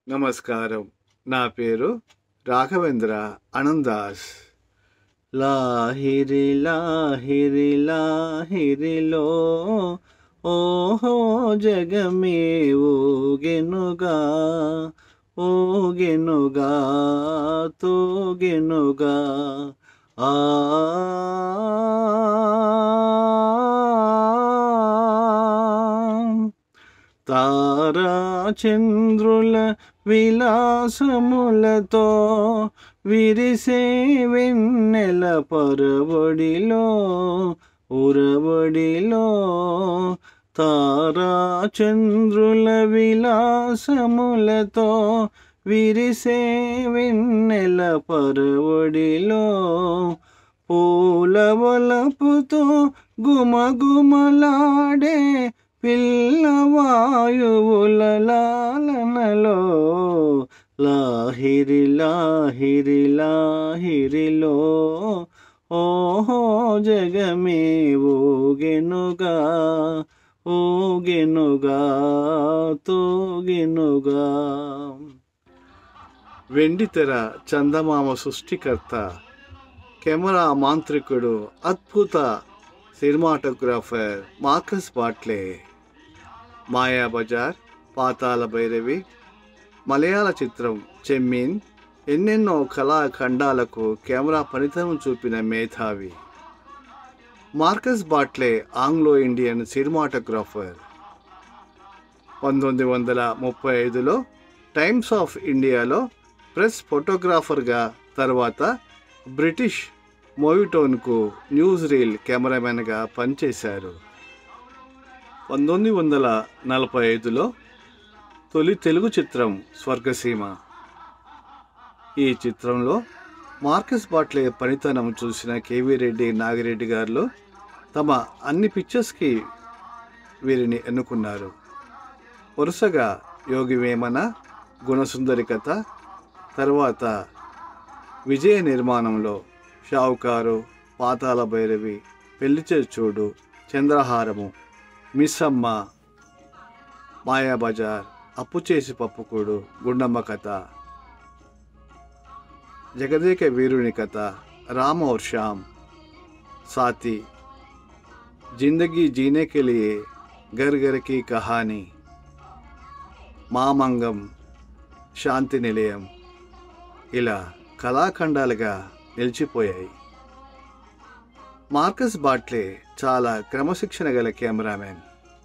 నమస్కారం నా పేరు రాఘవేంద్ర అనందాస్ లాహిరి లాహిరి లాహిరిలో ఓహో జగమే ఊగెనుగా ఊగెనుగా తూగెనుగా ఆ తారా చంద్రుల విలాసములతో విరిసే వెన్నెల పరవడిలో ఉరవడిలో తారా చంద్రుల విలాసములతో విరిసే వెన్నెల పరవడిలో పూల వలపుతో గుమగుమలాడే పిల్లవాయువుల లాలనలో లాహిరి లాహిరి లాహిరిలో ఓహో జగమే ఊగెనుగా ఊగెనుగా తూగెనుగా వెండితెర చందమామ సృష్టికర్త కెమెరా మాంత్రికుడు అద్భుత cinematographer Marcus Bartley Mayabazar Pathala Bhairavi మలయాళ చిత్రం చెమ్మీన్ ఎన్నెన్నో కళాఖండాలకు కెమెరా పనితనం చూపిన మేధావి Marcus Bartley Anglo Indian cinematographer పంతొమ్మిది వందల ముప్పై ఐదులో టైమ్స్ ఆఫ్ ఇండియాలో ప్రెస్ ఫోటోగ్రాఫర్గా తర్వాత బ్రిటిష్ మోవిటోన్కు న్యూస్ రీల్ కెమెరామెన్గా పనిచేశారు పంతొమ్మిది వందల నలభై ఐదులో తొలి తెలుగు చిత్రం స్వర్గసీమ ఈ చిత్రంలో మార్కస్ బాట్లే పనితనం చూసిన కేవీ రెడ్డి నాగిరెడ్డి గారు తమ అన్ని పిక్చర్స్కి వీరిని ఎన్నుకున్నారు వరుసగా యోగి వేమన గుణసుందరి కథ తర్వాత విజయ నిర్మాణంలో షావుకారు పాతాల భైరవి పెళ్లి చూడు చంద్రహారము మిస్సమ్మ మాయాబజార్ అప్పు చేసి పప్పుకూడు గుండమ్మ కథ జగదేక వీరుని కథ రామ్ और శ్యామ్ సాతి జిందగీ జీనే के लिए घर घर की कहानी మామంగం శాంతి నిలయం ఇలా కళాఖండాలుగా నిలిచిపోయాయి మార్కస్ బాట్లే చాలా క్రమశిక్షణ గల కెమెరామెన్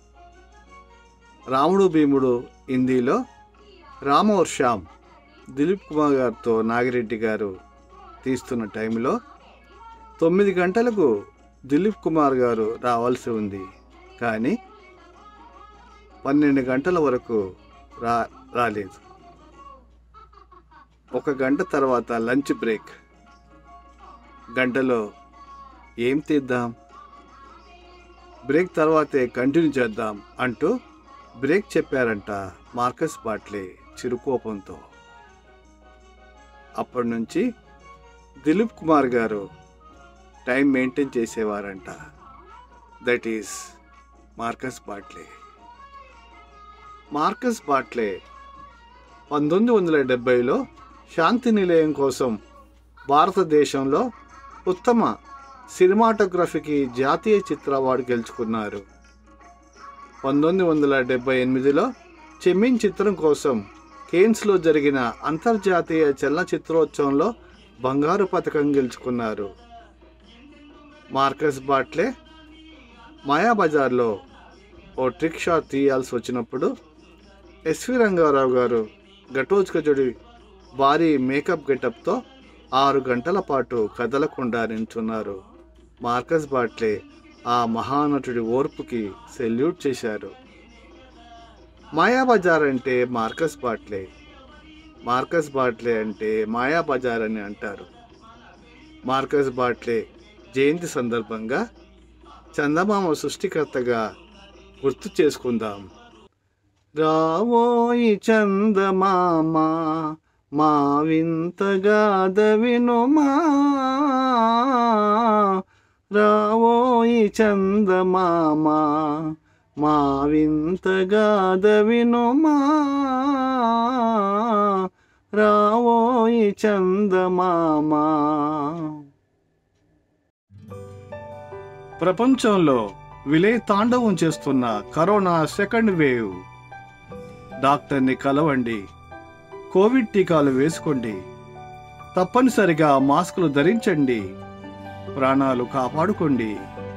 రాముడు భీముడు హిందీలో రామ్ और శ్యామ్ దిలీప్ కుమార్ గారితో నాగిరెడ్డి గారు తీస్తున్న టైంలో తొమ్మిది గంటలకు దిలీప్ కుమార్ గారు రావాల్సి ఉంది కానీ పన్నెండు గంటల వరకు రా రాలేదు ఒక గంట తర్వాత లంచ్ బ్రేక్ గంటలో ఏం తీద్దాం బ్రేక్ తర్వాతే కంటిన్యూ చేద్దాం అంటూ బ్రేక్ చెప్పారంట మార్కస్ బాట్లే చిరుకోపంతో అప్పటి నుంచి దిలీప్ కుమార్ గారు టైం మెయింటైన్ చేసేవారంట that is Marcus Bartley Marcus Bartley పంతొమ్మిది వందల డెబ్బైలో శాంతి నిలయం కోసం భారతదేశంలో ఉత్తమ సినిమాటోగ్రఫీకి జాతీయ చిత్ర అవార్డు గెలుచుకున్నారు పంతొమ్మిది వందల డెబ్బై ఎనిమిదిలో చెమ్మిన్ చిత్రం కోసం కేన్స్లో జరిగిన అంతర్జాతీయ చలనచిత్రోత్సవంలో బంగారు పథకం గెలుచుకున్నారు మార్కస్ బాట్లే మాయాబజార్లో ఓ ట్రిక్ షాట్ తీయాల్సి వచ్చినప్పుడు ఎస్వి రంగారావు గారు ఘటోత్కచుడి భారీ మేకప్ గెటప్తో ఆరు గంటల పాటు కదలకుండా నించున్నారు మార్కస్ బాట్లే ఆ మహానటుడి ఓర్పుకి సెల్యూట్ చేశారు మాయాబజార్ అంటే మార్కస్ బాట్లే మార్కస్ బాట్లే అంటే మాయాబజార్ అని అంటారు మార్కస్ బాట్లే జయంతి సందర్భంగా చందమామ సృష్టికర్తగా గుర్తు చేసుకుందాం రావోయి చందమామ మా వింతగా దవినుమా రావోయి చందమామ మా వింతగాథ వినుమా రావోయి చందమామా ప్రపంచంలో విలే తాండవం చేస్తున్న కరోనా సెకండ్ వేవ్ డాక్టర్ని కలవండి కోవిడ్ టీకాలు వేసుకోండి తప్పనిసరిగా మాస్కులు ధరించండి ప్రాణాలు కాపాడుకోండి